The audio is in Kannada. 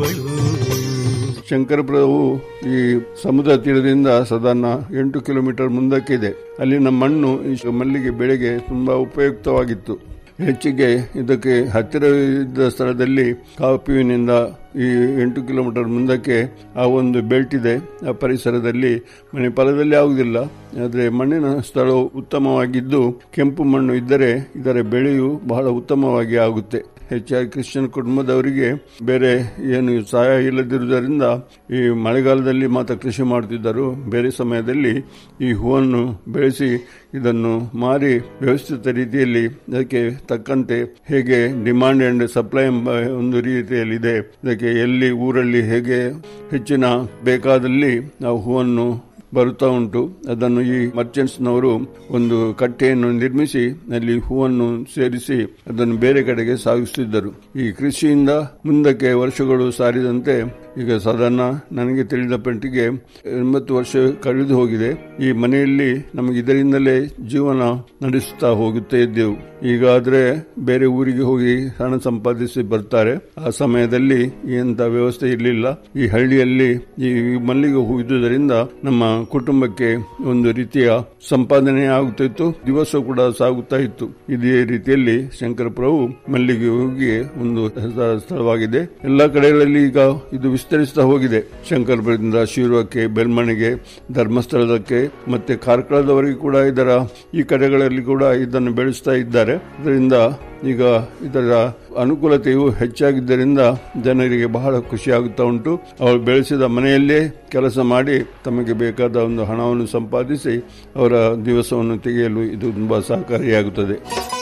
ಶಂಕರಪುರವು ಈ ಸಮುದ್ರ ತೀರದಿಂದ ಸಾಧಾರಣ ಎಂಟು ಕಿಲೋಮೀಟರ್ ಮುಂದಕ್ಕಿದೆ ಅಲ್ಲಿನ ಮಣ್ಣು ಈ ಮಲ್ಲಿಗೆ ಬೆಳೆಗೆ ತುಂಬಾ ಉಪಯುಕ್ತವಾಗಿತ್ತು ಹೆಚ್ಚಿಗೆ ಇದಕ್ಕೆ ಹತ್ತಿರವಿದ್ದ ಸ್ಥಳದಲ್ಲಿ ಕಾಪುವಿನಿಂದ ಈ ಎಂಟು ಕಿಲೋಮೀಟರ್ ಮುಂದಕ್ಕೆ ಆ ಒಂದು ಬೆಲ್ಟ್ ಇದೆ ಆ ಪರಿಸರದಲ್ಲಿ ಮನೆ ಫಲದಲ್ಲಿ ಆಗುವುದಿಲ್ಲ ಆದರೆ ಮಣ್ಣಿನ ಸ್ಥಳವು ಉತ್ತಮವಾಗಿದ್ದು ಕೆಂಪು ಮಣ್ಣು ಇದ್ದರೆ ಇದರ ಬೆಳೆಯು ಬಹಳ ಉತ್ತಮವಾಗಿ ಆಗುತ್ತೆ ಹೆಚ್ಚಾಗಿ ಕ್ರಿಶ್ಚಿಯನ್ ಕುಟುಂಬದವರಿಗೆ ಬೇರೆ ಏನು ಸಹಾಯ ಇಲ್ಲದಿರುವುದರಿಂದ ಈ ಮಳೆಗಾಲದಲ್ಲಿ ಮಾತ್ರ ಕೃಷಿ ಮಾಡುತ್ತಿದ್ದರು ಬೇರೆ ಸಮಯದಲ್ಲಿ ಈ ಹೂವನ್ನು ಬೆಳೆಸಿ ಇದನ್ನು ಮಾರಿ ವ್ಯವಸ್ಥಿತ ರೀತಿಯಲ್ಲಿ ಅದಕ್ಕೆ ತಕ್ಕಂತೆ ಹೇಗೆ ಡಿಮಾಂಡ್ ಅಂಡ್ ಸಪ್ಲೈ ಎಂಬ ಒಂದು ರೀತಿಯಲ್ಲಿದೆ ಇದಕ್ಕೆ ಎಲ್ಲಿ ಊರಲ್ಲಿ ಹೇಗೆ ಹೆಚ್ಚಿನ ಬೇಕಾದಲ್ಲಿ ನಾವು ಹೂವನ್ನು ಬರುತ್ತಾ ಉಂಟು ಅದನ್ನು ಈ ಮರ್ಚೆಂಟ್ಸ್ನವರು ಒಂದು ಕಟ್ಟೆಯನ್ನು ನಿರ್ಮಿಸಿ ಅಲ್ಲಿ ಹೂವನ್ನು ಸೇರಿಸಿ ಅದನ್ನು ಬೇರೆ ಕಡೆಗೆ ಸಾಗಿಸುತ್ತಿದ್ದರು ಈ ಕೃಷಿಯಿಂದ ಮುಂದಕ್ಕೆ ವರ್ಷಗಳು ಸಾರಿದಂತೆ ಈಗ ಸಾಧಾರಣ ನನಗೆ ತಿಳಿದ ಪಟ್ಟಿಗೆ ಎಂಬತ್ತು ವರ್ಷ ಕಳೆದು ಹೋಗಿದೆ ಈ ಮನೆಯಲ್ಲಿ ನಮಗೆ ಇದರಿಂದಲೇ ಜೀವನ ನಡೆಸುತ್ತಾ ಹೋಗುತ್ತಾ ಇದ್ದೆವು ಈಗ ಆದ್ರೆ ಬೇರೆ ಊರಿಗೆ ಹೋಗಿ ಹಣ ಸಂಪಾದಿಸಿ ಬರ್ತಾರೆ ಆ ಸಮಯದಲ್ಲಿ ಎಂತ ವ್ಯವಸ್ಥೆ ಇರಲಿಲ್ಲ ಈ ಹಳ್ಳಿಯಲ್ಲಿ ಈ ಮಲ್ಲಿಗೆ ಹೂ ಇದ್ದುದರಿಂದ ನಮ್ಮ ಕುಟುಂಬಕ್ಕೆ ಒಂದು ರೀತಿಯ ಸಂಪಾದನೆ ಆಗುತ್ತಿತ್ತು ದಿವಸ ಕೂಡ ಸಾಗುತ್ತಾ ಇತ್ತು ಇದೇ ರೀತಿಯಲ್ಲಿ ಶಂಕರಪುರವು ಮಲ್ಲಿಗೆ ಹೂವಿಗೆ ಒಂದು ಹೆಸರಾದ ಸ್ಥಳವಾಗಿದೆ ಎಲ್ಲಾ ಕಡೆಗಳಲ್ಲಿ ಈಗ ಇದು ವಿಸ್ತರಿಸ್ತಾ ಹೋಗಿದೆ ಶಂಕರಪುರದಿಂದ ಶಿರೂರಕ್ಕೆ ಬೆಲ್ಮಣಿಗೆ ಧರ್ಮಸ್ಥಳದಕ್ಕೆ ಮತ್ತೆ ಕಾರ್ಕಳದವರೆಗೆ ಕೂಡ ಇದರ ಈ ಕಡೆಗಳಲ್ಲಿ ಕೂಡ ಇದನ್ನು ಬೆಳೆಸ್ತಾ ಇದ್ದಾರೆ ಇದರಿಂದ ಈಗ ಇದರ ಅನುಕೂಲತೆಯು ಹೆಚ್ಚಾಗಿದ್ದರಿಂದ ಜನರಿಗೆ ಬಹಳ ಖುಷಿಯಾಗುತ್ತಾ ಉಂಟು ಅವರು ಬೆಳೆಸಿದ ಮನೆಯಲ್ಲೇ ಕೆಲಸ ಮಾಡಿ ತಮಗೆ ಬೇಕಾದ ಒಂದು ಹಣವನ್ನು ಸಂಪಾದಿಸಿ ಅವರ ದಿವಸವನ್ನು ತೆಗೆಯಲು ಇದು ತುಂಬಾ ಸಹಕಾರಿಯಾಗುತ್ತದೆ